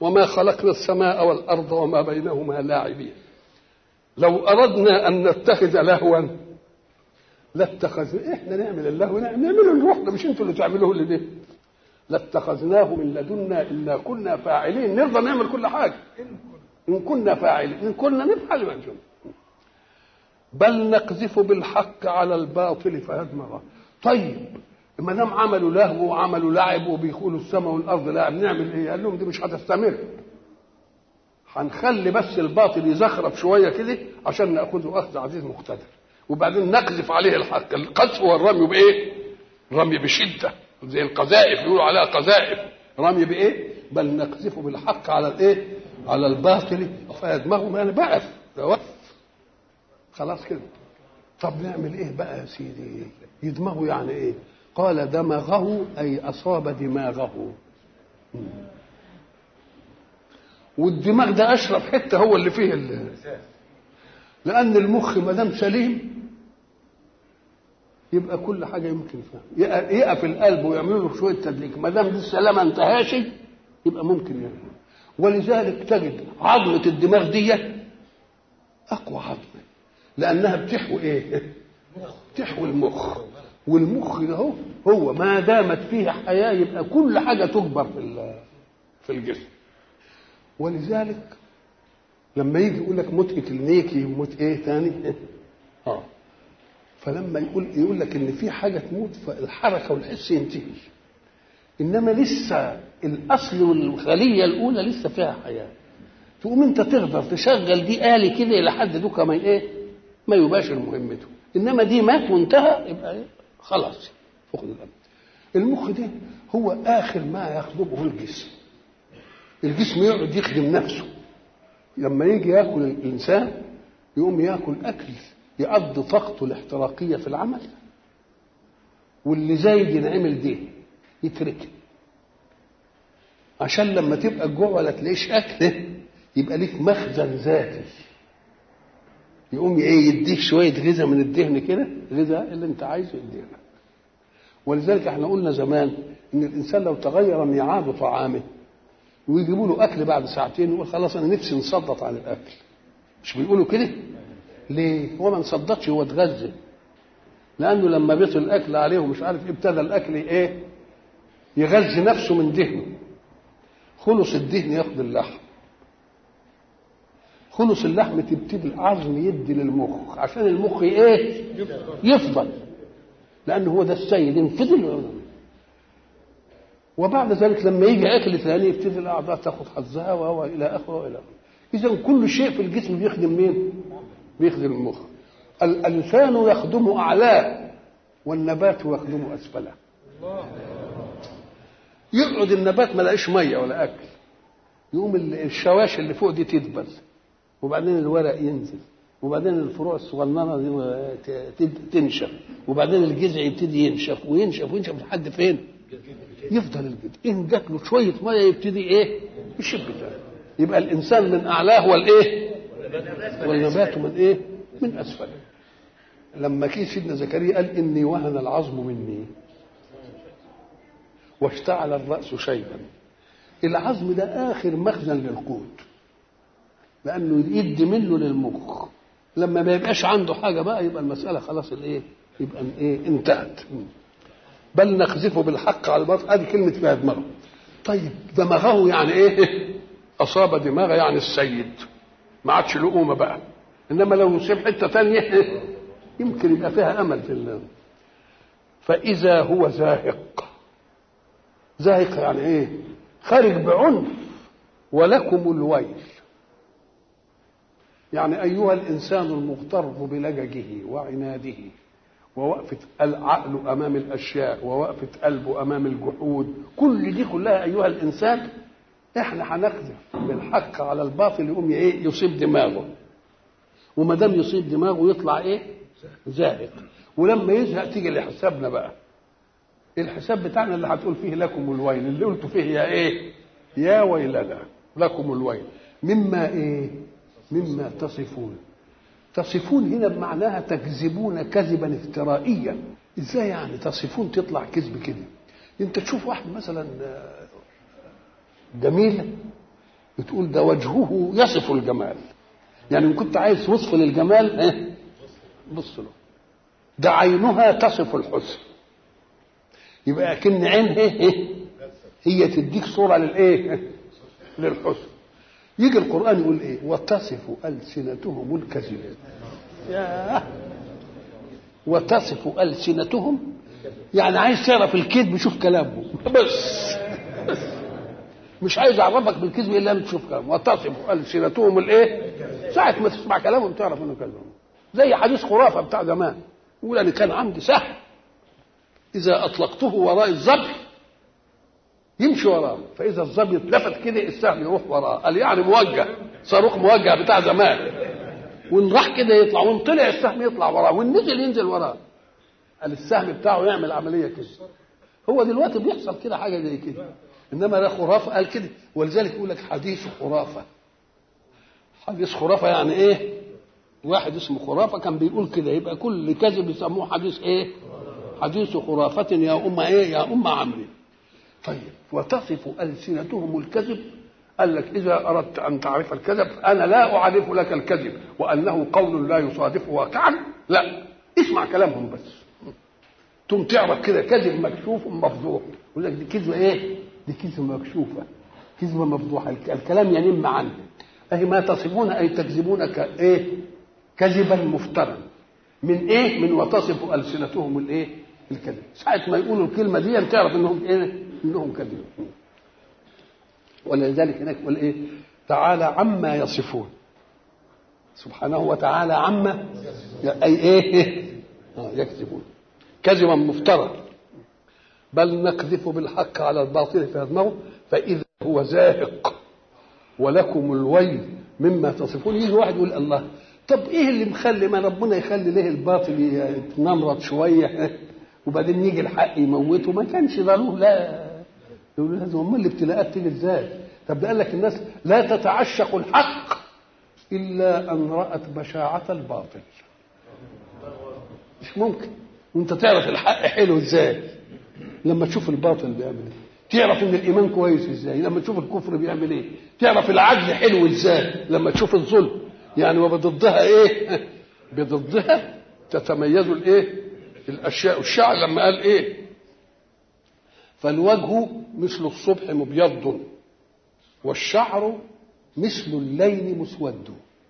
وما خلقنا السماء والارض وما بينهما لاعبين لو اردنا ان نتخذ لهوا لاتخذنا احنا نعمل اللهو نعمله لوحدنا مش انتوا اللي تعملوه اللي ده لاتخذناه من لدنا الا كنا فاعلين نرضى نعمل كل حاجه ان كنا فاعلين ان كنا نفعل ما نشوف بل نقذف بالحق على الباطل فيدمغه طيب ما دام عملوا لهو وعملوا لعب وبيقولوا السماء والارض لعب نعمل ايه؟ قال لهم دي مش هتستمر هنخلي بس الباطل يزخرف شويه كده عشان ناخذه اخذ عزيز مقتدر وبعدين نقذف عليه الحق القذف والرمي بايه؟ رمي بشده زي القذائف يقولوا عليها قذائف رمي بايه؟ بل نقذف بالحق على الايه؟ على الباطل فيدمغه ما بعث وقف خلاص كده طب نعمل ايه بقى يا سيدي؟ يدمغه يعني ايه؟ قال دمغه اي اصاب دماغه والدماغ ده اشرف حته هو اللي فيه اللي لان المخ ما دام سليم يبقى كل حاجه يمكن فهم يقف القلب ويعملوا له شويه تدليك ما دام دي السلامه انتهاش يبقى ممكن يعمل ولذلك تجد عظمه الدماغ دي اقوى عظمه لانها بتحوي ايه؟ بتحوي المخ والمخ ده هو هو ما دامت فيه حياه يبقى كل حاجه تكبر في في الجسم ولذلك لما يجي يقول لك موت كلينيكي وموت ايه تاني اه فلما يقول يقول لك ان في حاجه تموت فالحركه والحس ينتهي انما لسه الاصل والخليه الاولى لسه فيها حياه تقوم انت تقدر تشغل دي آلي كده لحد دوكا ما ايه ما يباشر مهمته انما دي مات وانتهى يبقى إيه؟ خلاص فقد الامل المخ ده هو اخر ما يخدمه الجسم الجسم يقعد يخدم نفسه لما يجي ياكل الانسان يقوم ياكل اكل يقضي طاقته الاحتراقيه في العمل واللي زايد ينعمل ده يتركه عشان لما تبقى الجوع ولا تلاقيش اكل يبقى ليك مخزن ذاتي يقوم ايه يديك شويه غذاء من الدهن كده غذاء اللي انت عايزه يديك ولذلك احنا قلنا زمان ان الانسان لو تغير ميعاد طعامه ويجيبوا له اكل بعد ساعتين يقول خلاص انا نفسي نصدط عن الاكل مش بيقولوا كده ليه هو ما نصدقش هو اتغذى لانه لما بيطل الاكل عليه ومش عارف ايه ابتدى الاكل ايه يغذي نفسه من دهنه خلص الدهن ياخد اللحم خلص اللحم تبتدي العظم يدي للمخ عشان المخ ايه يفضل لانه هو ده السيد انفضل وبعد ذلك لما يجي اكل ثاني يبتدي الاعضاء تاخذ حظها وهو الى اخره والى اخره اذا كل شيء في الجسم بيخدم مين بيخدم المخ الانسان يخدم اعلاه والنبات يخدم اسفله يقعد النبات ما لاقيش ميه ولا اكل يقوم الشواش اللي فوق دي تدبل وبعدين الورق ينزل وبعدين الفروع الصغننه دي تنشف وبعدين الجذع يبتدي ينشف وينشف وينشف لحد فين؟ يفضل الجذع ان جات له شويه ميه يبتدي ايه؟ يشب تاني يبقى الانسان من اعلاه والايه؟ والنبات من ايه؟ من اسفله لما كي سيدنا زكريا قال اني وهن العظم مني واشتعل الراس شيبا العظم ده اخر مخزن للقوت لانه يدي منه للمخ لما ما يبقاش عنده حاجه بقى يبقى المساله خلاص الايه يبقى ايه انتهت بل نقذف بالحق على الباطل ادي كلمه فيها دماغه طيب دماغه يعني ايه اصاب دماغه يعني السيد ما عادش له قومه بقى انما لو يصيب حته ثانيه يمكن يبقى فيها امل في الله فاذا هو زاهق زاهق يعني ايه خارج بعنف ولكم الويل يعني أيها الإنسان المغتر بلججه وعناده ووقفة العقل أمام الأشياء ووقفة قلبه أمام الجحود كل دي كلها أيها الإنسان إحنا هنقذف بالحق على الباطل يقوم إيه يصيب دماغه وما دام يصيب دماغه يطلع إيه زاهق ولما يزهق تيجي لحسابنا بقى الحساب بتاعنا اللي هتقول فيه لكم الويل اللي قلتوا فيه يا إيه يا ويلنا لكم الويل مما إيه مما تصفون تصفون هنا بمعناها تكذبون كذبا افترائيا ازاي يعني تصفون تطلع كذب كده انت تشوف واحد مثلا جميل بتقول ده وجهه يصف الجمال يعني ان كنت عايز وصف للجمال ايه بص له ده عينها تصف الحسن يبقى كن عين ايه هي تديك صوره للايه للحسن يجي القران يقول ايه وتصف السنتهم الكذب ياه وتصف السنتهم يعني عايز تعرف الكذب شوف كلامه بس مش عايز اعرفك بالكذب الا لما تشوف كلامه وتصف السنتهم الايه ساعه ما تسمع كلامهم تعرف انه كذب زي حديث خرافه بتاع زمان يقول انا كان عندي سهم اذا اطلقته وراء الظبي يمشي وراه فاذا الظبي اتلفت كده السهم يروح وراه قال يعني موجه صاروخ موجه بتاع زمان وان راح كده يطلع وان طلع السهم يطلع وراه وان نزل ينزل وراه قال السهم بتاعه يعمل عمليه كده هو دلوقتي بيحصل كده حاجه زي كده انما ده خرافه قال كده ولذلك يقول لك حديث خرافه حديث خرافه يعني ايه واحد اسمه خرافه كان بيقول كده يبقى كل كذب يسموه حديث ايه حديث خرافه يا ام ايه يا ام عمرو طيب وتصف السنتهم الكذب قال لك اذا اردت ان تعرف الكذب انا لا اعرف لك الكذب وانه قول لا يصادف واقعا لا اسمع كلامهم بس تقوم تعرف كده كذب مكشوف مفضوح يقول لك دي كذبه ايه دي كذبه مكشوفه كذبه مفضوحه الكلام ينم عنه اي ما تصفون اي تكذبون كايه كذبا مفترا من ايه من وتصف السنتهم الايه الكذب ساعه ما يقولوا الكلمه دي تعرف انهم ايه انهم كذبوا ولذلك هناك يقول ايه تعالى عما يصفون سبحانه وتعالى عما اي ايه آه يكذبون كذبا مفترا بل نقذف بالحق على الباطل فيدمغه فاذا هو زاهق ولكم الويل مما تصفون يجي واحد يقول الله طب ايه اللي مخلي ما ربنا يخلي ليه الباطل يتنمرض شويه وبعدين يجي الحق يموته ما كانش ضروره لا يقول لازم امال الابتلاءات تيجي ازاي طب ده قال لك الناس لا تتعشق الحق الا ان رات بشاعه الباطل مش ممكن وانت تعرف الحق حلو ازاي لما تشوف الباطل بيعمل ايه تعرف ان الايمان كويس ازاي لما تشوف الكفر بيعمل ايه تعرف العدل حلو ازاي لما تشوف الظلم يعني وبضدها ايه بضدها تتميز الايه الاشياء الشعر لما قال ايه فالوجه مثل الصبح مبيض والشعر مثل الليل مسود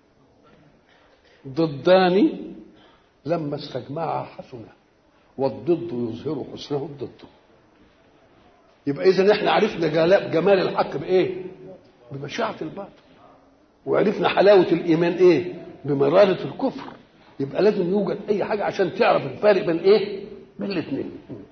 ضدان لما استجمعا حسنه والضد يظهر حسنه الضد يبقى اذا احنا عرفنا جمال الحق بايه ببشاعه الباطل وعرفنا حلاوه الايمان ايه بمراره الكفر يبقى لازم يوجد اي حاجه عشان تعرف الفارق بين ايه بين الاثنين